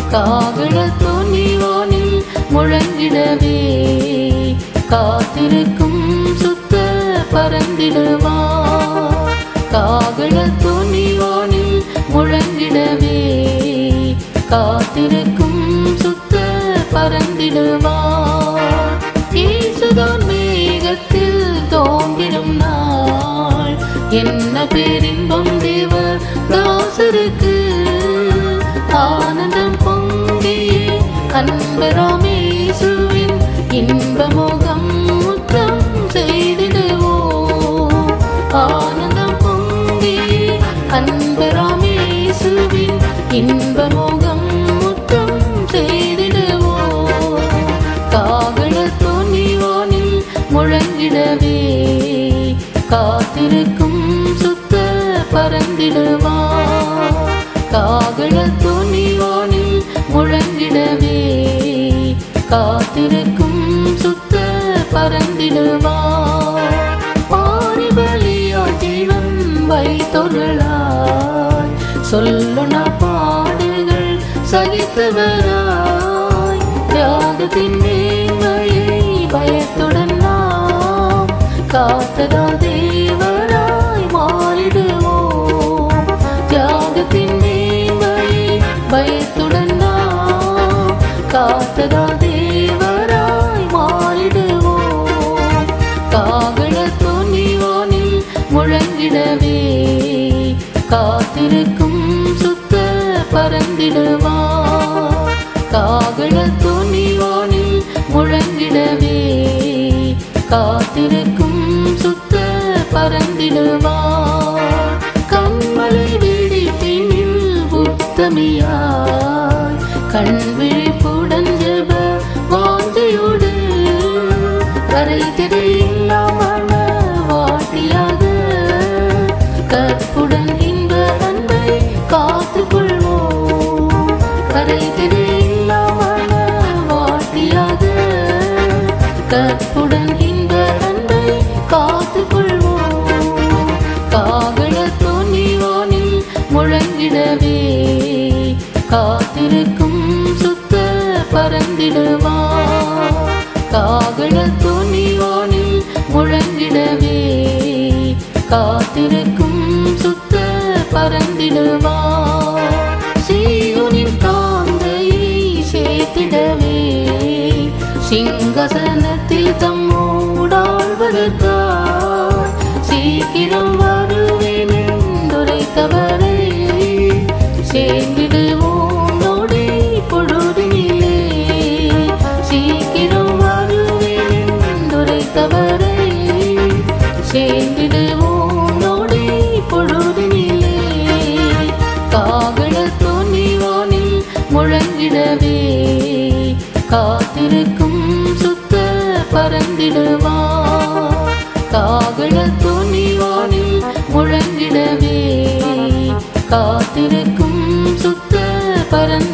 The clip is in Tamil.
காகள துணிவானில் முழங்கிடவே காத்திருக்கும் சுத்த பறந்திடுவா காகள துணிவானில் முழங்கிடவே காத்திருக்கும் சுத்த பறந்திடுவா இயேசுதான் மேகத்தில் தோன்றிடும் நாள் என்ன பேரின்பம் தேவ தாசருக்கு ஆனந்தம் பொங்கியே அன்பராமேசுவின் இன்ப முகம் முத்தம் செய்திடுவோம் ஆனந்தம் பொங்கியே அன்பராமேசுவின் இன்ப முகம் முத்தம் செய்திடுவோம் காகள துணிவானில் முழங்கிடவே காத்திருக்கும் சுத்த பறந்திடுவா காகள துணிவானில் முழங்கிடவே காத்திருக்கும் சுத்த பறந்திடுவா பாரிபலியா ஜீவன் வைத்தொருளாய் சொல்லுனா பாடுகள் சகித்தவராய் தியாகத்தின் மேன்மையை பயத்துடன் நாம் காத்ததால் தேவராய் மாறிடுவோம் தியாகத்தின் மேன்மையை பயத்துடன் நாம் காத்ததால் தேவராய் மாறிடுவோம் காகள துணிவானில் முழங்கிடவே காத்திருக்கும் சுத்த பறந்திடுவா காகள துணிவானில் முழங்கிடவே காத்திருக்கும் சுத்த பறந்திடுவா கண்மலை விழிப்பினில் உத்தமியாய் கண் விழிப்புடன் ஜெப வாஞ்சையோடு கரை தெரியில்லாமல வாட்டியாக கற்புடன் இன்ப அன்பை காத்துக் கொள்வோம் கரை தெரியில்லாமல வாட்டியாக கற்புடன் இன்ப அன்பை காத்துக் கொள்வோம் காகள துணிவானில் முழங்கிடவே காத்திருக்கும் சுத்த பறந்திடுவா காகள துணிவானில் முழங்கிடவே காத்திருக்கும் சுத்த பறந்திடுவா சீயோனின் காந்தையை சேர்த்திடவே சிங்காசனத்தில் தம்மோடாழ்வதற்காய் சீக்கிரம் வருவேன் என்றுரைத்தவரை சேர்ந்திடுவோம் நொடி பொழுதினிலே சீக்கிரம் வருவேன் என்றுரைத்தவரை சேர்ந்திடுவோம் நொடி பொழுதினிலே காகள துணிவானில் முழங்கிடவே காத்திருக்கும் சுத்த பறந்திடுவா காகள துணிவானில் முழங்கிடவே காத்திருக்கும் சுத்த பறந்து